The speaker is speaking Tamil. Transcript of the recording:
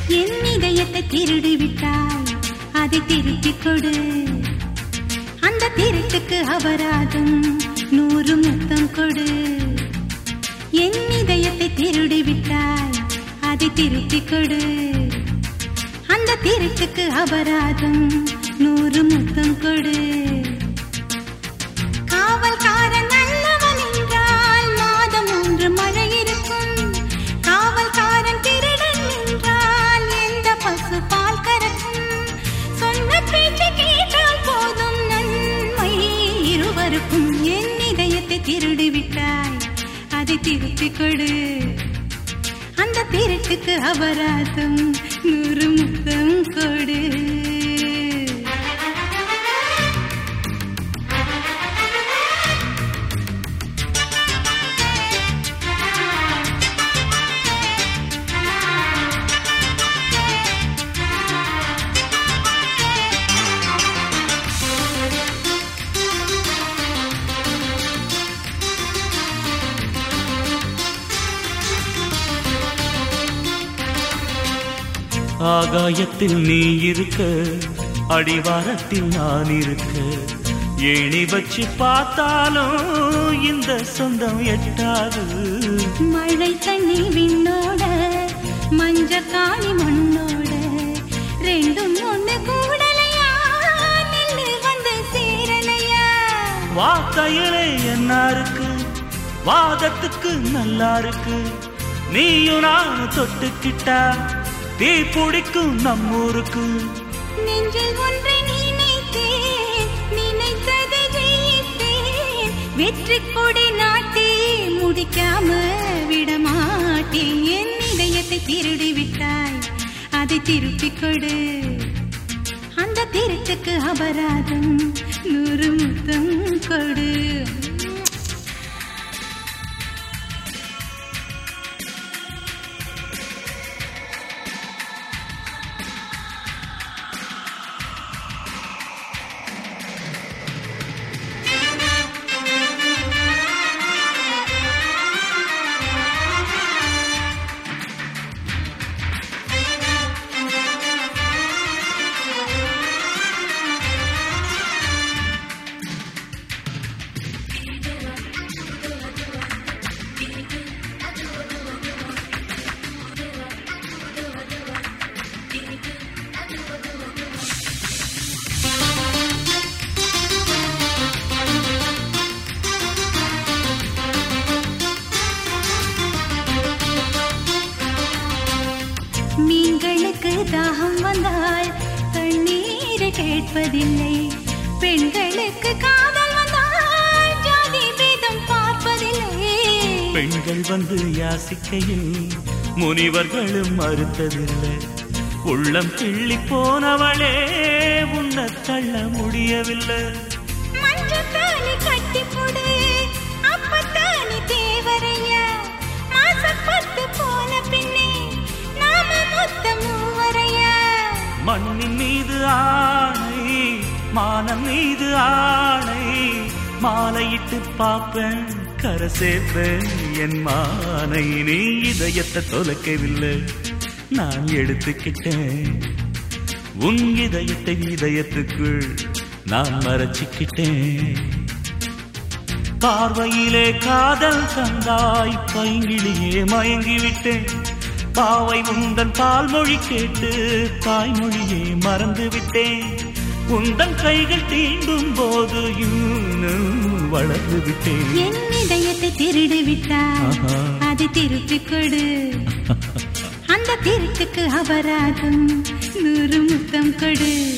என் இதயத்தை திருடி விட்டாய் அதை திருப்பிக் கொடு அந்த திருட்டுக்கு அபராதம் நூறு முத்தம் கொடு என் இதயத்தை திருடி விட்டாய் அதை திருப்பிக் கொடு அந்த திருட்டுக்கு அபராதம் நூறு முத்தம் கொடு காவல்காரன் நல்லவன் என்றால் மாதம் ஒன்று மழை இருக்கும் காவல்காரன் திருடன் என்றால் எந்த பசு பால் கறக்கும் சொன்ன பேச்சு கேட்டால் போதும் நன்மை இருவருக்கும் என் இதயத்தை திருடி விட்டாய் அதை திருப்பிக் கொடு அந்த திருட்டுக்கு அபராதம் நூறு முத்தம் கொடு ஆகாயத்தில் நீ இருக்க அடிவாரத்தில் நான் இருக்க ஏணி வச்சு பார்த்தாலும் இந்த சொந்தம் எட்டாது மழை தண்ணி விண்ணோட மஞ்ச காணி மண்ணோட ரெண்டும் ஒண்ணு கூடலையா நில்லு வந்து சேரலையா வார்த்தையிலே என்ன இருக்கு வாதத்துக்கு நல்லா இருக்கு நீயும் நானும் தொட்டுக்கிட்டா தீ பிடிக்கும் நம்மூருக்கு நெஞ்சில் ஒன்றை நினைத்தேன் நினைத்ததை ஜெயித்தேன் வெற்றி கொடி நாட்டி முடிக்காம விடமாட்டேன் என் இதயத்தை திருடி விட்டாய் அதை திருப்பிக் கொடு அந்த திருட்டுக்கு அபராதம் நூறு முத்தம் கொடு மீன்களுக்கு தாகம் வந்தால் தண்ணீரை கேட்பதில்லை பெண்களுக்கு காதல் வந்தால் ஜாதி பேதம் பார்ப்பதில்லை பெண்கள் வந்து யாசிக்கையில் முனிவர்களும் மறுத்ததில்லை உள்ளம் கிள்ளி போனவளே உன்னை தள்ள முடியவில்லை மஞ்சத்தானி கட்டி போடு அப்பத்தானி தேவரையா மாசப்பட்டு போன பின்னே நாம மொத்தம் மூவரையா மண்ணின் மீது ஆணை மானம் மீது ஆணை மாலையிட்டு பார்ப்பேன் கரை சேர்ப்பேன் என் மானை நீ இதயத்தை தொலைக்கவில்லை நான் எடுத்துக்கிட்டேன் உன் இதயத்தை இதயத்துக்குள் நான் மறைச்சிக்கிட்டேன் பார்வையிலே காதல் தந்தாய் பைங்கிளியே மயங்கிவிட்டேன் பாவை உந்தன் பால்மொழி கேட்டு தாய்மொழியை மறந்து விட்டேன் உந்தன் கைகள் தீண்டும் போது இன்னும் வளர்ந்து விட்டேன் என் இதயத்தை திருடி விட்டாய் ஆஹா. அதை திருப்பிக் கொடு அந்த திருட்டுக்கு அபராதம் நூறு முத்தம் கொடு